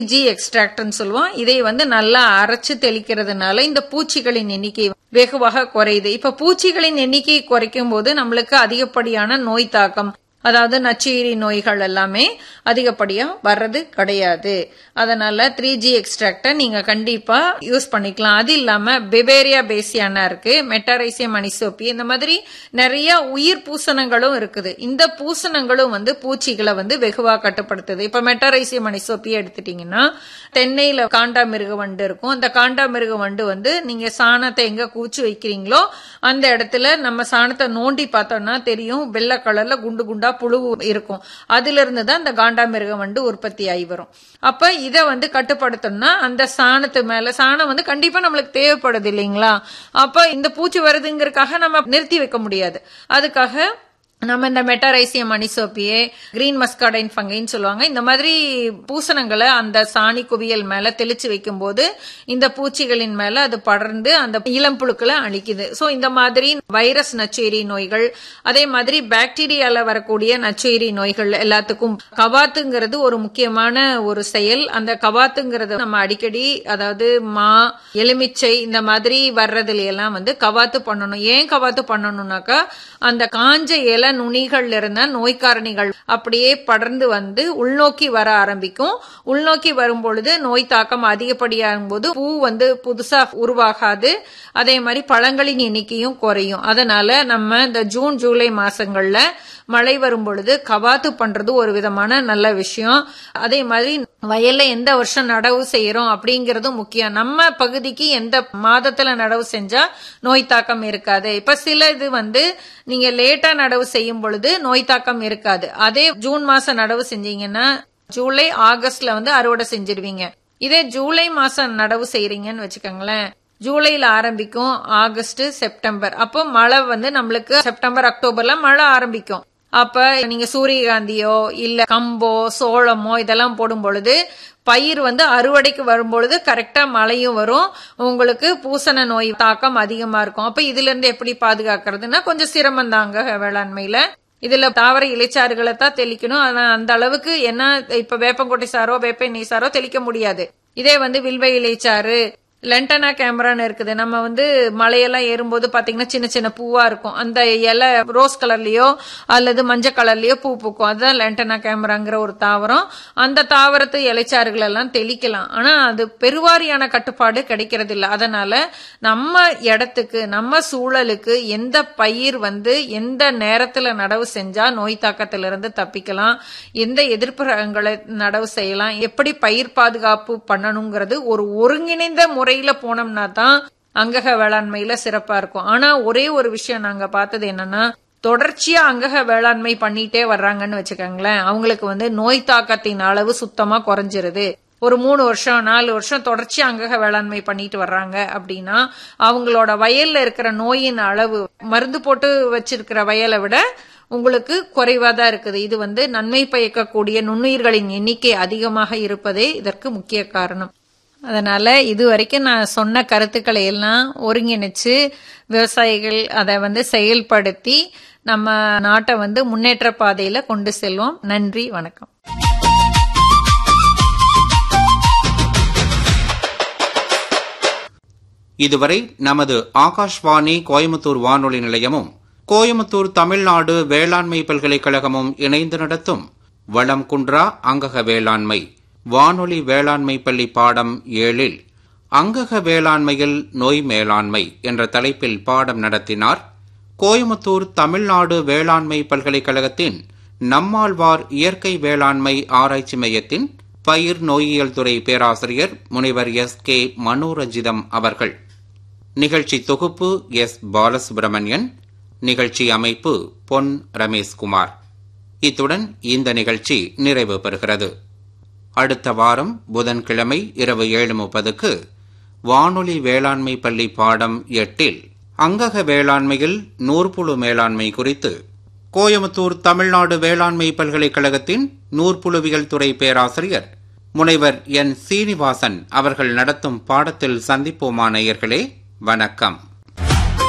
G எக்ஸ்ட்ராக்ட்னு சொல்லுவோம் இதை வந்து நல்லா அரைச்சு தெளிக்கிறதுனால இந்த பூச்சிகளின் எண்ணிக்கை வெகுவாக குறையுது இப்ப பூச்சிகளின் எண்ணிக்கை குறைக்கும் போது நம்மளுக்கு அதிகப்படியான நோய் தாக்கம் அதாவது நச்சுயிரி நோய்கள் எல்லாமே அதிகப்படியா வர்றது கிடையாது அதனால த்ரீ ஜி எக்ஸ்ட்ராக்டை நீங்க கண்டிப்பா யூஸ் பண்ணிக்கலாம் அது இல்லாம பெபேரியா பேசியானா இருக்கு மெட்டாரைசியம் அனிசோப்பி இந்த மாதிரி நிறைய உயிர் பூசணங்களும் இருக்குது இந்த பூசணங்களும் வந்து பூச்சிகளை வந்து வெகுவா கட்டுப்படுத்துது இப்ப மெட்டாரைசியம் அனிசோப்பி எடுத்துட்டீங்கன்னா தென்னையில காண்டாமிருக வண்டு இருக்கும் அந்த காண்டாமிருக வண்டு வந்து நீங்க சாணத்தை எங்க கூச்சு வைக்கிறீங்களோ அந்த இடத்துல நம்ம சாணத்தை நோண்டி பார்த்தோம்னா தெரியும் வெள்ளை கலர்ல குண்டு குண்டா புழு இருக்கும் அதுல இருந்து தான் அந்த காண்டாமிருக வண்டு உற்பத்தி ஆகி வரும் அப்ப இதை வந்து கட்டுப்படுத்தணும்னா அந்த சாணத்து மேல சாணம் வந்து கண்டிப்பா நம்மளுக்கு தேவைப்படுது இல்லைங்களா அப்ப இந்த பூச்சி வருதுங்கிறதுக்காக நம்ம நிறுத்தி வைக்க முடியாது அதுக்காக நம்ம இந்த மெட்டாரைசியம் அனிசோப்பியே கிரீன் மஸ்காடைன் ஃபங்கைன்னு சொல்லுவாங்க இந்த மாதிரி பூசணங்களை அந்த சாணி குவியல் மேல தெளிச்சு வைக்கும் போது இந்த பூச்சிகளின் மேல அது படர்ந்து அந்த இளம் புழுக்களை அழிக்குது சோ இந்த மாதிரி வைரஸ் நச்சுயிரி நோய்கள் அதே மாதிரி பாக்டீரியால வரக்கூடிய நச்சுயிரி நோய்கள் எல்லாத்துக்கும் கவாத்துங்கிறது ஒரு முக்கியமான ஒரு செயல் அந்த கவாத்துங்கிறது நம்ம அடிக்கடி அதாவது மா எலுமிச்சை இந்த மாதிரி வர்றதுல எல்லாம் வந்து கவாத்து பண்ணணும் ஏன் கவாத்து பண்ணணும்னாக்கா அந்த காஞ்ச இலை நுனிகள்ல இருந்த நோய்க்காரணிகள் அப்படியே படர்ந்து வந்து உள்நோக்கி வர ஆரம்பிக்கும் உள்நோக்கி வரும் பொழுது நோய் தாக்கம் அதிகப்படியாகும் போது பூ வந்து புதுசா உருவாகாது அதே மாதிரி பழங்களின் எண்ணிக்கையும் குறையும் அதனால நம்ம இந்த ஜூன் ஜூலை மாசங்கள்ல மழை வரும் பொழுது கவாத்து பண்றது ஒரு விதமான நல்ல விஷயம் அதே மாதிரி வயல்ல எந்த வருஷம் நடவு செய்யறோம் அப்படிங்கறதும் முக்கியம் நம்ம பகுதிக்கு எந்த மாதத்துல நடவு செஞ்சா நோய் தாக்கம் இருக்காது இப்ப சில இது வந்து நீங்க லேட்டா நடவு செய்யும் பொழுது நோய் தாக்கம் இருக்காது அதே ஜூன் மாசம் நடவு செஞ்சீங்கன்னா ஜூலை ஆகஸ்ட்ல வந்து அறுவடை செஞ்சிருவீங்க இதே ஜூலை மாசம் நடவு செய்யறீங்கன்னு வச்சுக்கோங்களேன் ஜூலைல ஆரம்பிக்கும் ஆகஸ்ட் செப்டம்பர் அப்போ மழை வந்து நம்மளுக்கு செப்டம்பர் அக்டோபர்ல மழை ஆரம்பிக்கும் அப்ப நீங்க சூரியகாந்தியோ இல்ல கம்போ சோளமோ இதெல்லாம் போடும் பொழுது பயிர் வந்து அறுவடைக்கு வரும்பொழுது கரெக்டா மழையும் வரும் உங்களுக்கு பூசண நோய் தாக்கம் அதிகமா இருக்கும் அப்ப இதுல இருந்து எப்படி பாதுகாக்கிறதுனா கொஞ்சம் சிரமம் தாங்க வேளாண்மையில இதுல தாவர இலைச்சாறுகளை தான் தெளிக்கணும் ஆனா அந்த அளவுக்கு என்ன இப்ப வேப்பங்கொட்டை சாரோ வேப்ப எண்ணெய் சாரோ தெளிக்க முடியாது இதே வந்து வில்வ இலைச்சாறு லென்டனா கேமரான்னு இருக்குது நம்ம வந்து மலையெல்லாம் ஏறும்போது பாத்தீங்கன்னா சின்ன சின்ன பூவா இருக்கும் அந்த இலை ரோஸ் கலர்லயோ அல்லது மஞ்சள் கலர்லயோ பூ பூக்கும் அதுதான் லென்டனா கேமராங்கிற ஒரு தாவரம் அந்த தாவரத்து இலைச்சாறுகள் எல்லாம் தெளிக்கலாம் ஆனா அது பெருவாரியான கட்டுப்பாடு கிடைக்கிறது இல்லை அதனால நம்ம இடத்துக்கு நம்ம சூழலுக்கு எந்த பயிர் வந்து எந்த நேரத்துல நடவு செஞ்சா நோய் தாக்கத்திலிருந்து தப்பிக்கலாம் எந்த எதிர்ப்பு ரகங்களை நடவு செய்யலாம் எப்படி பயிர் பாதுகாப்பு பண்ணணுங்கிறது ஒரு ஒருங்கிணைந்த முறை முறையில போனோம்னா தான் அங்கக வேளாண்மையில சிறப்பா இருக்கும் ஆனா ஒரே ஒரு விஷயம் நாங்க பார்த்தது என்னன்னா தொடர்ச்சியா அங்கக வேளாண்மை பண்ணிட்டே வர்றாங்கன்னு வச்சுக்கோங்களேன் அவங்களுக்கு வந்து நோய் தாக்கத்தின் அளவு சுத்தமா குறைஞ்சிருது ஒரு மூணு வருஷம் நாலு வருஷம் தொடர்ச்சி அங்கக வேளாண்மை பண்ணிட்டு வர்றாங்க அப்படின்னா அவங்களோட வயல்ல இருக்கிற நோயின் அளவு மருந்து போட்டு வச்சிருக்கிற வயலை விட உங்களுக்கு குறைவா தான் இருக்குது இது வந்து நன்மை பயக்கக்கூடிய நுண்ணுயிர்களின் எண்ணிக்கை அதிகமாக இருப்பதே இதற்கு முக்கிய காரணம் அதனால இது வரைக்கும் நான் சொன்ன கருத்துக்களை எல்லாம் ஒருங்கிணைச்சு விவசாயிகள் அதை வந்து செயல்படுத்தி நம்ம நாட்டை வந்து முன்னேற்ற பாதையில கொண்டு செல்வோம் நன்றி வணக்கம் இதுவரை நமது ஆகாஷ்வாணி கோயம்புத்தூர் வானொலி நிலையமும் கோயம்புத்தூர் தமிழ்நாடு வேளாண்மை பல்கலைக்கழகமும் இணைந்து நடத்தும் வளம் குன்றா அங்கக வேளாண்மை வானொலி வேளாண்மை பள்ளி பாடம் ஏழில் அங்கக வேளாண்மையில் நோய் மேலாண்மை என்ற தலைப்பில் பாடம் நடத்தினார் கோயமுத்தூர் தமிழ்நாடு வேளாண்மை பல்கலைக்கழகத்தின் நம்மாழ்வார் இயற்கை வேளாண்மை ஆராய்ச்சி மையத்தின் பயிர் நோயியல் துறை பேராசிரியர் முனைவர் எஸ் கே மனோரஞ்சிதம் அவர்கள் நிகழ்ச்சி தொகுப்பு எஸ் பாலசுப்பிரமணியன் நிகழ்ச்சி அமைப்பு பொன் ரமேஷ்குமார் இத்துடன் இந்த நிகழ்ச்சி நிறைவு பெறுகிறது அடுத்த வாரம் புதன்கிழமை இரவு ஏழு முப்பதுக்கு வானொலி வேளாண்மை பள்ளி பாடம் எட்டில் அங்கக வேளாண்மையில் நூற்புழு மேலாண்மை குறித்து கோயமுத்தூர் தமிழ்நாடு வேளாண்மை பல்கலைக்கழகத்தின் நூற்புழுவியல் துறை பேராசிரியர் முனைவர் என் சீனிவாசன் அவர்கள் நடத்தும் பாடத்தில் சந்திப்போமா நேயர்களே வணக்கம்